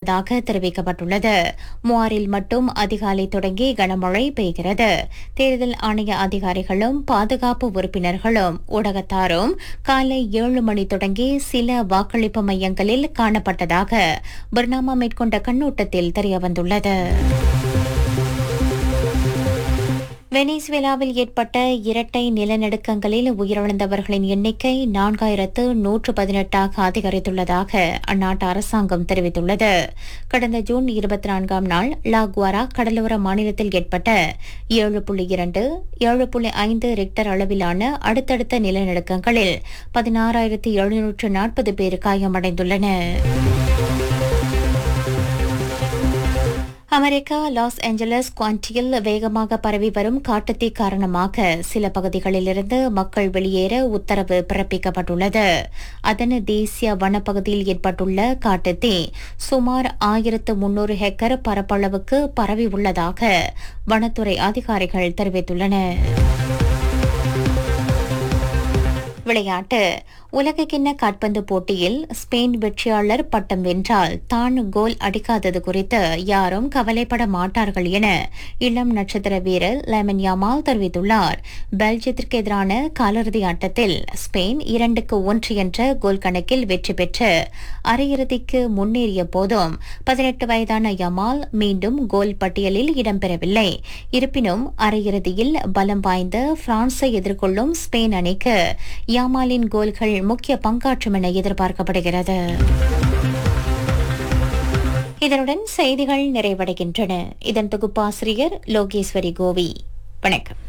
பெய்துள்ளதாக தெரிவிக்கப்பட்டுள்ளது மூவாரில் மட்டும் அதிகாலை தொடங்கி கனமழை பெய்கிறது தேர்தல் ஆணைய அதிகாரிகளும் பாதுகாப்பு உறுப்பினர்களும் ஊடகத்தாரும் காலை ஏழு மணி தொடங்கி சில வாக்களிப்பு மையங்களில் காணப்பட்டதாக பர்னாமா மேற்கொண்ட கண்ணோட்டத்தில் தெரியவந்துள்ளது வெனிசுவேலாவில் ஏற்பட்ட இரட்டை நிலநடுக்கங்களில் உயிரிழந்தவர்களின் எண்ணிக்கை நான்காயிரத்து நூற்று பதினெட்டாக அதிகரித்துள்ளதாக அந்நாட்டு அரசாங்கம் தெரிவித்துள்ளது கடந்த ஜூன் இருபத்தி நான்காம் நாள் லாகுவாரா கடலோர மாநிலத்தில் ஏற்பட்ட ஏழு புள்ளி இரண்டு ஏழு புள்ளி ஐந்து ரிக்டர் அளவிலான அடுத்தடுத்த நிலநடுக்கங்களில் பதினாறாயிரத்து எழுநூற்று நாற்பது பேர் காயமடைந்துள்ளனர் அமெரிக்கா லாஸ் ஏஞ்சலஸ் குவான்டியில் வேகமாக பரவி வரும் காட்டுத்தீ காரணமாக சில பகுதிகளிலிருந்து மக்கள் வெளியேற உத்தரவு பிறப்பிக்கப்பட்டுள்ளது அதன் தேசிய வனப்பகுதியில் ஏற்பட்டுள்ள காட்டுத்தீ சுமார் ஆயிரத்து முன்னூறு ஹெக்டர் பரப்பளவுக்கு பரவி உள்ளதாக வனத்துறை அதிகாரிகள் தெரிவித்துள்ளனர் விளையாட்டு உலகக்கிண்ண காட்பந்து போட்டியில் ஸ்பெயின் வெற்றியாளர் பட்டம் வென்றால் தான் கோல் அடிக்காதது குறித்து யாரும் கவலைப்பட மாட்டார்கள் என இளம் நட்சத்திர வீரர் லெமன் யாமால் தெரிவித்துள்ளார் பெல்ஜியத்திற்கு எதிரான காலிறுதி ஆட்டத்தில் ஸ்பெயின் இரண்டுக்கு ஒன்று என்ற கோல் கணக்கில் வெற்றி பெற்று அரையிறுதிக்கு முன்னேறிய போதும் பதினெட்டு வயதான யமால் மீண்டும் கோல் பட்டியலில் இடம்பெறவில்லை இருப்பினும் அரையிறுதியில் பலம் வாய்ந்த பிரான்ஸை எதிர்கொள்ளும் ஸ்பெயின் அணிக்கு யாமாலின் கோல்கள் முக்கிய பங்காற்றும் என எதிர்பார்க்கப்படுகிறது இதனுடன் செய்திகள் நிறைவடைகின்றன இதன் தொகுப்பாசிரியர் லோகேஸ்வரி கோவி வணக்கம்